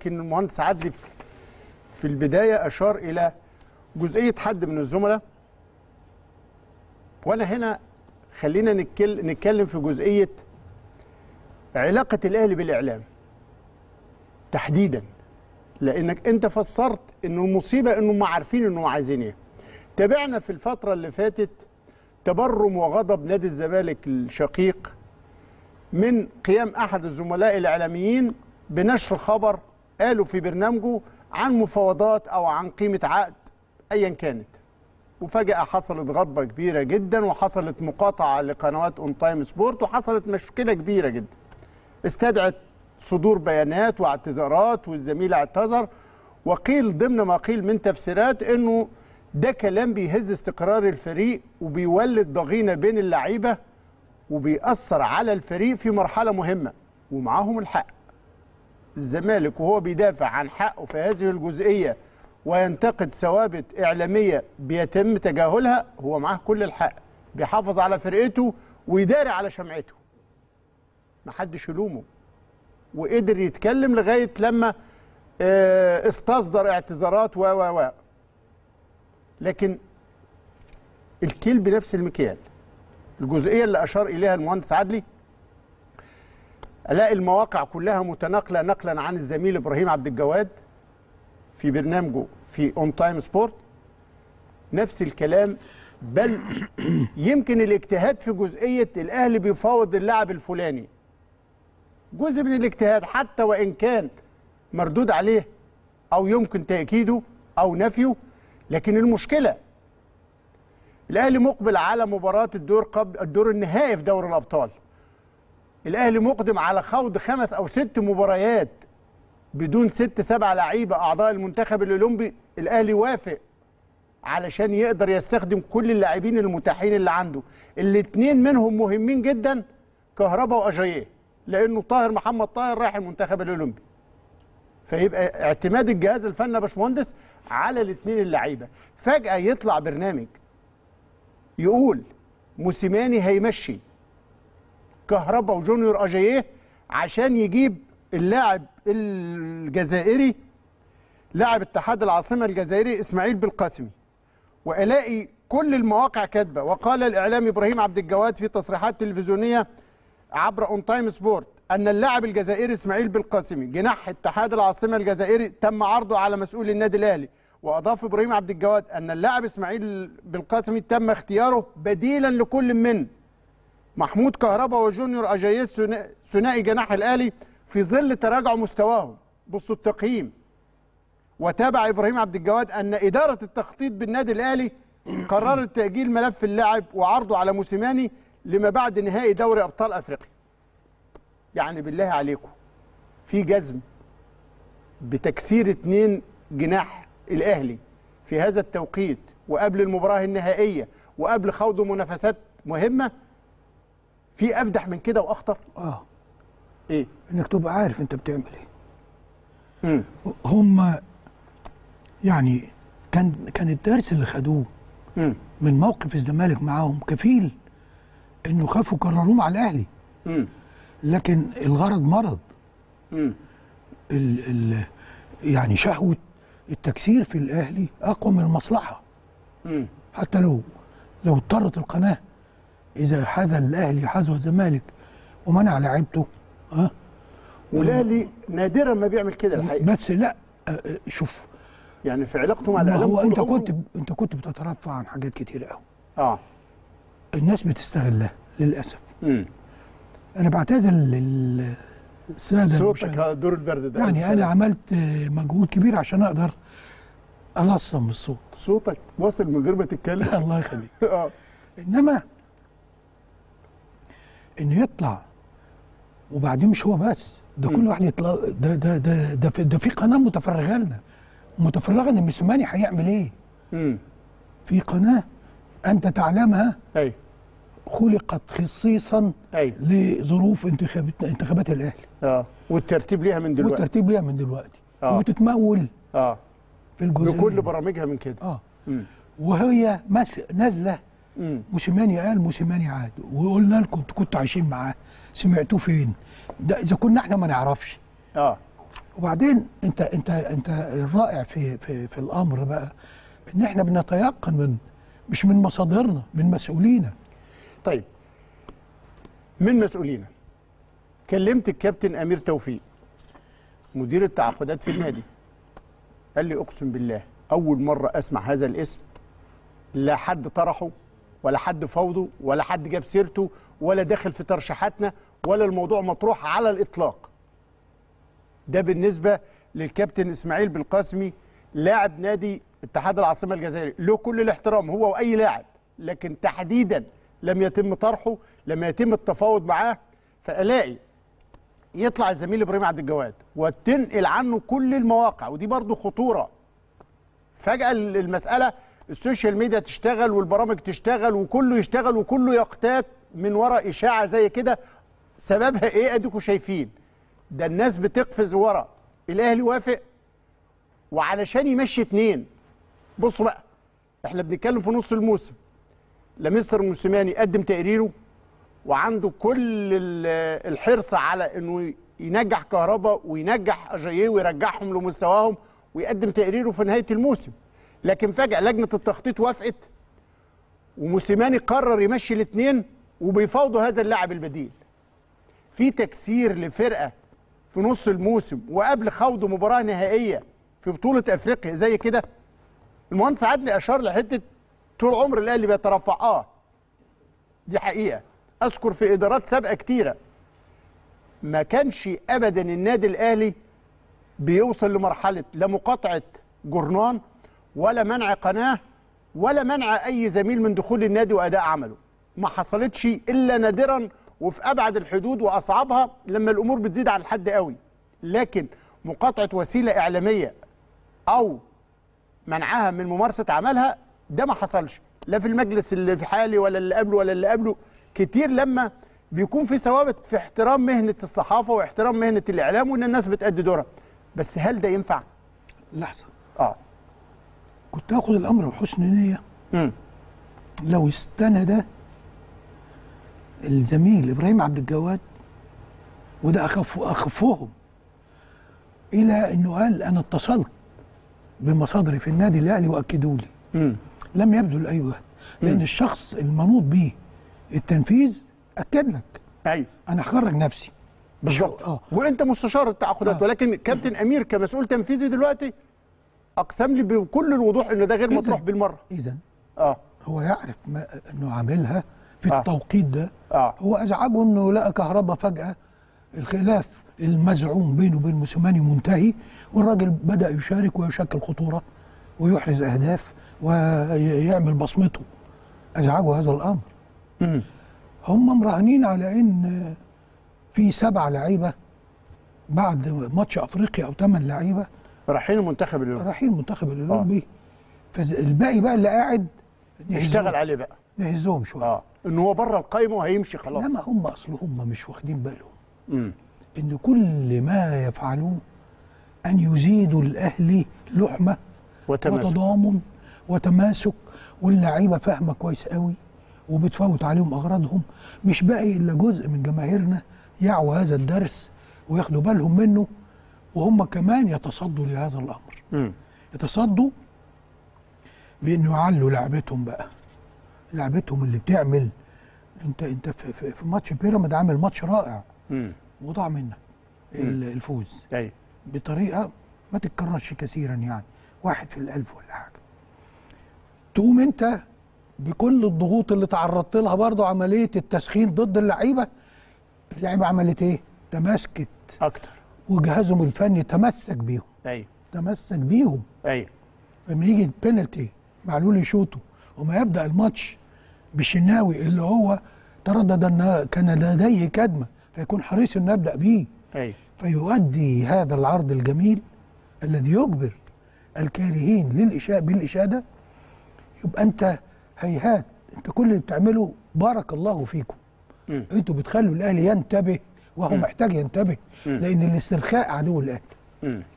لكن المهندس عدلي في البدايه اشار الى جزئيه حد من الزملاء وانا هنا خلينا نتكل- نتكلم في جزئيه علاقه الاهلي بالاعلام تحديدا لانك انت فسرت انه المصيبه انهم عارفين انهم عايزين ايه تابعنا في الفتره اللي فاتت تبرم وغضب نادي الزمالك الشقيق من قيام احد الزملاء الاعلاميين بنشر خبر قالوا في برنامجه عن مفاوضات او عن قيمه عقد ايا كانت وفجاه حصلت غضبه كبيره جدا وحصلت مقاطعه لقنوات اون تايم سبورت وحصلت مشكله كبيره جدا استدعت صدور بيانات واعتذارات والزميل اعتذر وقيل ضمن ما قيل من تفسيرات انه ده كلام بيهز استقرار الفريق وبيولد ضغينه بين اللعيبه وبيأثر على الفريق في مرحله مهمه ومعاهم الحق الزمالك وهو بيدافع عن حقه في هذه الجزئيه وينتقد ثوابت اعلاميه بيتم تجاهلها هو معاه كل الحق بيحافظ على فرقته ويداري على شمعته محدش يلومه وقدر يتكلم لغايه لما آه، استصدر اعتذارات و و و لكن الكيل بنفس المكيال الجزئيه اللي اشار اليها المهندس عدلي الاقي المواقع كلها متناقله نقلا عن الزميل ابراهيم عبد الجواد في برنامجه في اون تايم سبورت نفس الكلام بل يمكن الاجتهاد في جزئيه الاهلي بيفاوض اللاعب الفلاني جزء من الاجتهاد حتى وان كان مردود عليه او يمكن تاكيده او نفيه لكن المشكله الاهلي مقبل على مباراه الدور قبل الدور النهائي في دوري الابطال الاهلي مقدم على خوض خمس او ست مباريات بدون ست سبع لعيبه اعضاء المنتخب الاولمبي الاهلي وافق علشان يقدر يستخدم كل اللاعبين المتاحين اللي عنده الاثنين منهم مهمين جدا كهربا واجاييه لانه طاهر محمد طاهر رايح المنتخب الاولمبي فيبقى اعتماد الجهاز الفني يا باشمهندس على الاثنين اللعيبه فجاه يطلع برنامج يقول موسيماني هيمشي كهربا وجونيور اجاييه عشان يجيب اللاعب الجزائري لاعب اتحاد العاصمه الجزائري اسماعيل بالقاسمي والاقي كل المواقع كاتبه وقال الاعلامي ابراهيم عبد الجواد في تصريحات تلفزيونيه عبر اون تايم سبورت ان اللاعب الجزائري اسماعيل بالقاسمي جناح اتحاد العاصمه الجزائري تم عرضه على مسؤول النادي الاهلي واضاف ابراهيم عبد الجواد ان اللاعب اسماعيل بالقاسمي تم اختياره بديلا لكل من محمود كهربا وجونيور اجاييه ثنا- ثنائي جناح الاهلي في ظل تراجع مستواهم بصوا التقييم وتابع ابراهيم عبد الجواد ان اداره التخطيط بالنادي الاهلي قررت تاجيل ملف اللاعب وعرضه على موسيماني لما بعد نهائي دوري ابطال افريقيا يعني بالله عليكم في جزم بتكسير اتنين جناح الاهلي في هذا التوقيت وقبل المباراه النهائيه وقبل خوض منافسات مهمه في افدح من كده واخطر اه ايه انك تبقى عارف انت بتعمل ايه مم. هم يعني كان كان الدرس اللي خدوه مم. من موقف الزمالك معاهم كفيل انه خافوا كرروه مع الاهلي مم. لكن الغرض مرض مم. ال ال يعني شهوه التكسير في الاهلي اقوى من المصلحه مم. حتى لو لو اضطرت القناه اذا حذى الاهلي حذو الزمالك ومنع لعيبته ها والاهلي نادرا ما بيعمل كده الحقيقه بس لا آه، آه، شوف يعني في علاقته مع ما الاعلام هو طول انت عمره- كنت انت كنت بتترفع عن حاجات كتير قوي اه الناس بتستغلها للاسف مم. انا بعتذر للساده صوتك المشاهدين. دور البرد ده يعني انا عملت آه، مجهود كبير عشان اقدر الصم الصوت صوتك واصل من غير ما تتكلم الله يخليك اه انما انه يطلع وبعدين مش هو بس ده كل واحد يطلع ده ده ده ده في, ده في قناه متفرغه لنا متفرغه ان موسيماني هيعمل ايه امم في قناه انت تعلمها ايوه خلقت خصيصا ايوه لظروف انتخابات انتخابات الاهلي اه والترتيب ليها من دلوقتي والترتيب ليها من دلوقتي آه. وبتتمول اه في الجزء بكل برامجها من كده اه امم وهي مس... نازله امم موسيماني قال موسيماني عاد وقلنا لكم انتوا كنتوا عايشين معاه سمعتوه فين؟ ده اذا كنا احنا ما نعرفش اه وبعدين انت انت انت الرائع في في في الامر بقى ان احنا بنتيقن من مش من مصادرنا من مسؤولينا طيب من مسؤولينا كلمت الكابتن امير توفيق مدير التعاقدات في النادي قال لي اقسم بالله اول مره اسمع هذا الاسم لا حد طرحه ولا حد فوضه ولا حد جاب سيرته ولا داخل في ترشيحاتنا ولا الموضوع مطروح على الاطلاق ده بالنسبه للكابتن اسماعيل بالقاسمي لاعب نادي اتحاد العاصمه الجزائري له كل الاحترام هو واي لاعب لكن تحديدا لم يتم طرحه لم يتم التفاوض معاه فالاقي يطلع الزميل ابراهيم عبد الجواد وتنقل عنه كل المواقع ودي برضو خطوره فجاه المساله السوشيال ميديا تشتغل والبرامج تشتغل وكله يشتغل وكله يقتات من وراء اشاعه زي كده سببها ايه اديكم شايفين ده الناس بتقفز ورا الاهلي وافق وعلشان يمشي اتنين بصوا بقى احنا بنتكلم في نص الموسم لا مستر موسيماني قدم تقريره وعنده كل ال- الحرص على انه ينجح كهربا وينجح اجاييه ويرجعهم لمستواهم ويقدم تقريره في نهايه الموسم لكن فجاه لجنه التخطيط وافقت وموسيماني قرر يمشي الاثنين وبيفاوضوا هذا اللاعب البديل في تكسير لفرقه في نص الموسم وقبل خوض مباراه نهائيه في بطوله افريقيا زي كده المهندس عدلي اشار لحته طول عمر الاهلي بيترفع اه دي حقيقه اذكر في ادارات سابقه كتيره ما كانش ابدا النادي الاهلي بيوصل لمرحله لا مقاطعه جرنان ولا منع قناه ولا منع اي زميل من دخول النادي واداء عمله ما حصلتش الا نادرا وفي ابعد الحدود واصعبها لما الامور بتزيد عن الحد قوي لكن مقاطعه وسيله اعلاميه او منعها من ممارسه عملها ده ما حصلش لا في المجلس اللي في حالي ولا اللي قبله ولا اللي قبله كتير لما بيكون في ثوابت في احترام مهنه الصحافه واحترام مهنه الاعلام وان الناس بتأدي دورها بس هل ده ينفع؟ لحظه اه كنت اخد الامر بحسن نيه امم لو استند الزميل ابراهيم عبد الجواد وده اخف اخفهم الى انه قال انا اتصلت بمصادري في النادي الاهلي واكدوا لي امم لم يبذل اي جهد لان الشخص المنوط به التنفيذ اكد لك ايوه انا هخرج نفسي بالظبط اه وانت مستشار التعاقدات آه. ولكن كابتن امير كمسؤول تنفيذي دلوقتي اقسم لي بكل الوضوح ان ده غير إذن. مطروح بالمره اذا اه هو يعرف ما انه عاملها في آه. التوقيت ده اه هو ازعجه انه لقى كهرباء فجاه الخلاف المزعوم بينه وبين موسيماني منتهي والراجل بدا يشارك ويشكل خطوره ويحرز اهداف ويعمل بصمته ازعجه هذا الامر امم هم مراهنين على ان في سبع لعيبه بعد ماتش افريقيا او ثمان لعيبه رايحين المنتخب اللي رايحين المنتخب الاولمبي فالباقي بقى اللي قاعد نهزهم- يشتغل عليه بقى نهزهم شويه اه ان هو بره القايمه وهيمشي خلاص انما هم اصل هم مش واخدين بالهم امم ان كل ما يفعلوه ان يزيدوا الاهلي لحمه وتماسك وتضامن وتماسك واللعيبه فاهمه كويس قوي وبتفوت عليهم اغراضهم مش باقي الا جزء من جماهيرنا يعوا هذا الدرس وياخدوا بالهم منه وهم كمان يتصدوا لهذا الامر امم يتصدوا بانه يعلوا لعبتهم بقى لعبتهم اللي بتعمل انت انت في, في, في ماتش بيراميد عامل ماتش رائع امم وضاع منك ال- الفوز ايوه بطريقه ما تتكررش كثيرا يعني واحد في الالف ولا حاجه تقوم انت بكل الضغوط اللي تعرضت لها برضه عمليه التسخين ضد اللعيبه اللعيبه عملت ايه؟ تماسكت اكتر وجهازهم الفني تمسك بيهم ايوه تمسك بيهم ايوه لما يجي البينالتي معلول يشوطه وما يبدا الماتش بالشناوي اللي هو تردد ان كان لديه كدمه فيكون حريص انه يبدا بيه ايوه فيؤدي هذا العرض الجميل الذي يجبر الكارهين للإشاء بالإشادة يبقى أنت هيهات أنت كل اللي بتعمله بارك الله فيكم مم. أنتوا بتخلوا الأهلي ينتبه وهو مم. محتاج ينتبه مم. لأن الاسترخاء عدو الأهلي امم